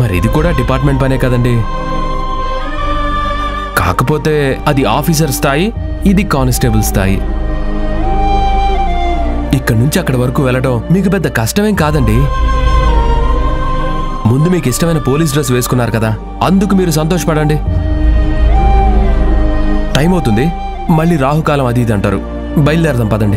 మరి ఇది కూడా డిపార్ట్మెంట్ పనే కదండి కాకపోతే అది ఆఫీసర్ స్థాయి ఇది కానిస్టేబుల్ స్థాయి ఇక్కడ నుంచి అక్కడి వరకు వెళ్ళడం మీకు పెద్ద కష్టమేం కాదండి ముందు మీకు ఇష్టమైన పోలీస్ డ్రెస్ వేసుకున్నారు కదా అందుకు మీరు సంతోషపడండి టైం అవుతుంది మళ్ళీ రాహుకాలం అది ఇది అంటారు బయలుదేరదాం పదండి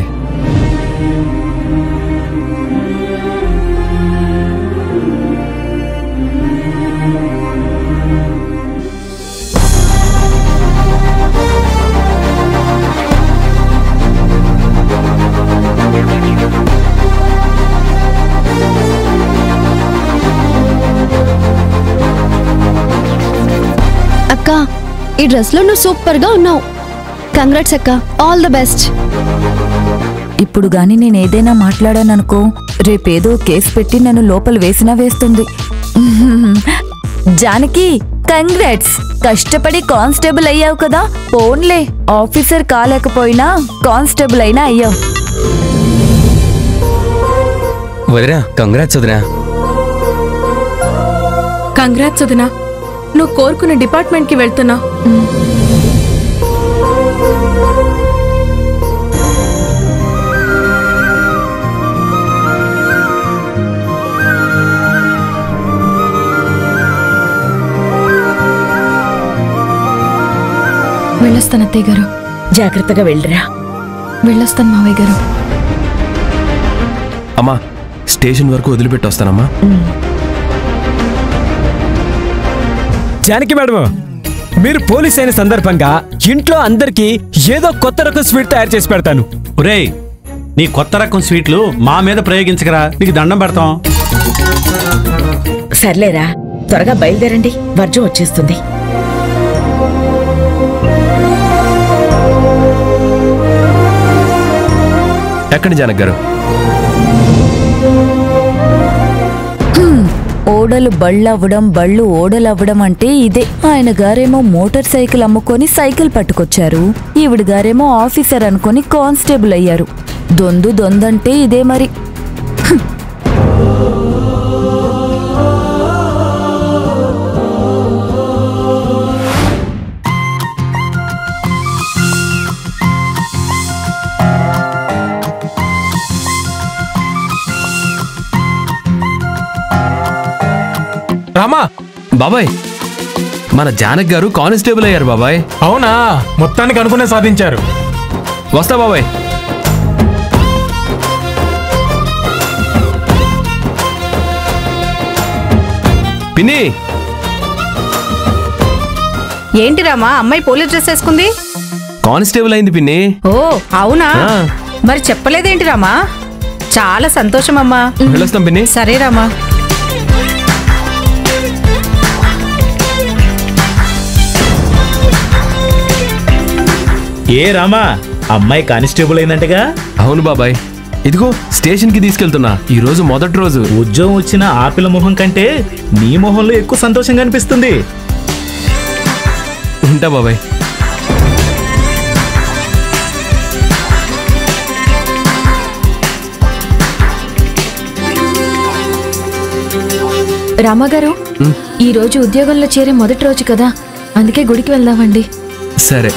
అక్క ఈ డ్రెస్ లో నువ్వు సూపర్ గా ఉన్నావు కంగ్రాట్స్ అక్క ఆల్ ద బెస్ట్ ఇప్పుడు గాని నేను ఏదైనా మాట్లాడాననుకో రేపేదో కేసు పెట్టి నన్ను లోపల వేసినా వేస్తుంది జానకి కంగ్రాట్స్ కష్టపడి కానిస్టేబుల్ అయ్యావు కదా పోన్లే ఆఫీసర్ కాలేకపోయినా కానిస్టేబుల్ అయినా అయ్యావు వదినా కంగ్రాట్స్ వదినా కంగ్రాట్స్ వదినా నువ్వు కోరుకున్న డిపార్ట్మెంట్ కి వెళ్తున్నా వెళ్ళొస్తాను అత్తయ్య గారు జాగ్రత్తగా వెళ్ళరా వెళ్ళొస్తాను మావయ్య గారు అమ్మా స్టేషన్ వరకు వదిలిపెట్టి వస్తానమ్మా జానకి మేడం మీరు పోలీస్ అయిన సందర్భంగా ఇంట్లో అందరికీ ఏదో కొత్త రకం స్వీట్ తయారు చేసి పెడతాను ఒరేయ్ నీ కొత్త రకం స్వీట్లు మా మీద ప్రయోగించకరా నీకు దండం పెడతాం సర్లేరా త్వరగా బయలుదేరండి వర్జం వచ్చేస్తుంది ఎక్కడి జనక్ గారు ఓడలు బళ్ళవ్వడం బళ్ళు ఓడలవ్వడం అంటే ఇదే ఆయన గారేమో మోటార్ సైకిల్ అమ్ముకొని సైకిల్ పట్టుకొచ్చారు ఈవిడ గారేమో ఆఫీసర్ అనుకొని కానిస్టేబుల్ అయ్యారు దొందు దొందంటే ఇదే మరి రామా బాబాయ్ మన జానక్ గారు కానిస్టేబుల్ అయ్యారు బాబాయ్ అవునా మొత్తానికి అనుకునే సాధించారు వస్తా బాబాయ్ పిన్ని ఏంటి రామా అమ్మాయి పోలీస్ డ్రెస్ వేసుకుంది కానిస్టేబుల్ అయింది పిన్ని ఓ అవునా ఆ. మరి చెప్పలేదేంటి రామా చాలా సంతోషం అమ్మా వెళ్ళొస్తాం పిన్ని సరే రామా ఏ రామా అమ్మాయి కానిస్టేబుల్ అయిందంటగా అవును బాబాయ్ ఇదిగో స్టేషన్ కి తీసుకెళ్తున్నా ఈ రోజు మొదటి రోజు ఉద్యోగం వచ్చిన ఆపిల మొహం కంటే నీ మొహంలో ఎక్కువ సంతోషంగా అనిపిస్తుంది ఉంటా బాబాయ్ రామగారు ఈ రోజు ఉద్యోగంలో చేరే మొదటి రోజు కదా అందుకే గుడికి వెళ్దామండి సరే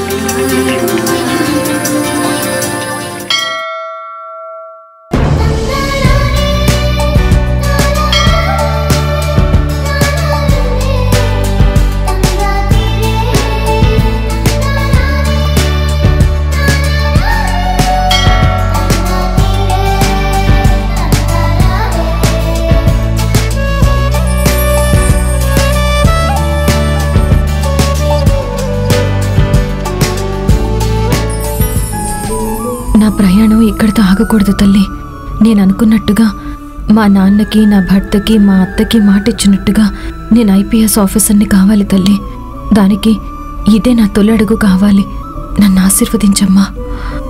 నా ప్రయాణం ఇక్కడితో ఆగకూడదు తల్లి నేను అనుకున్నట్టుగా మా నాన్నకి నా భర్తకి మా అత్తకి మాట ఇచ్చినట్టుగా నేను ఐపీఎస్ ఆఫీసర్ని కావాలి తల్లి దానికి ఇదే నా తొలి అడుగు కావాలి నన్ను ఆశీర్వదించమ్మా